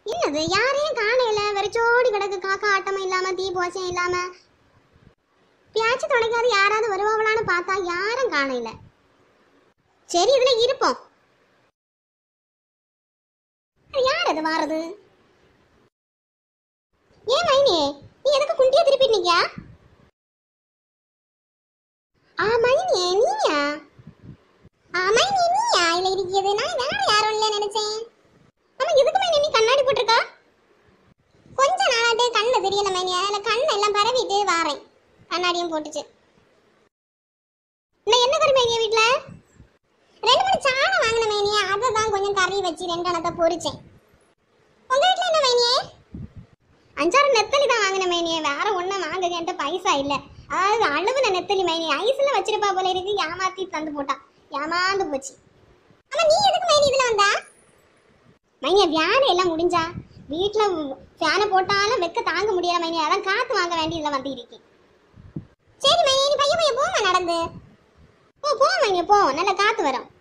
என்னது யாரையும் காணையில வெறிச்சோடி கிடக்கு காக்கா ஆட்டமும் இல்லாம தீ போச்சம் இல்லாம பியாச்சு துணைக்காது யாராவது வருவாங்களான்னு பார்த்தா யாரும் காணையில சரி இதுல இருப்போம் அது யார் அது வாரது ஏன் மைனி நீ எதுக்கு குண்டியா திருப்பி நிக்கியா ஆ மைனி நீயா ஆ மைனி நீயா இல்ல இருக்கிறது நான் வேற யாரும் இல்ல நினைச்சேன் ஆமா எதுக்கு மைனி நீ கண்ணாடி போட்டிருக்கா கொஞ்ச நாளாட்டே கண்ணு தெரியல மைனி அதனால கண்ணு எல்லாம் பரவிட்டு வாரேன் கண்ணாடியும் போட்டுச்சு இன்னும் என்ன கறி மைனியா வீட்ல ரெண்டு மூணு சாணம் வாங்கின மைனியா அதை தான் கொஞ்சம் கறி வச்சு ரெண்டு அணத்தை பொரிச்சேன் உங்க வீட்ல என்ன மைனியே அஞ்சாறு நெத்தலி தான் வாங்கின மைனியே வேற ஒன்றும் வாங்க என்கிட்ட பைசா இல்லை அதாவது அழுவுன நெத்தலி மைனி ஐஸ்ல வச்சிருப்பா போல இருக்கு ஏமாத்தி தந்து போட்டான் ஏமாந்து போச்சு ஆமா நீ எதுக்கு மைனி இதுல வந்தா மைனியா வேலை எல்லாம் முடிஞ்சா வீட்ல ஃபேனை போட்டாலும் வெக்க தாங்க முடியல மைனி அதான் காத்து வாங்க வேண்டி இதுல வந்து இருக்கேன் சரி மைனி நீ பையன் பையன் போமா நடந்து போ போ மைனி போ நல்ல காத்து வரும்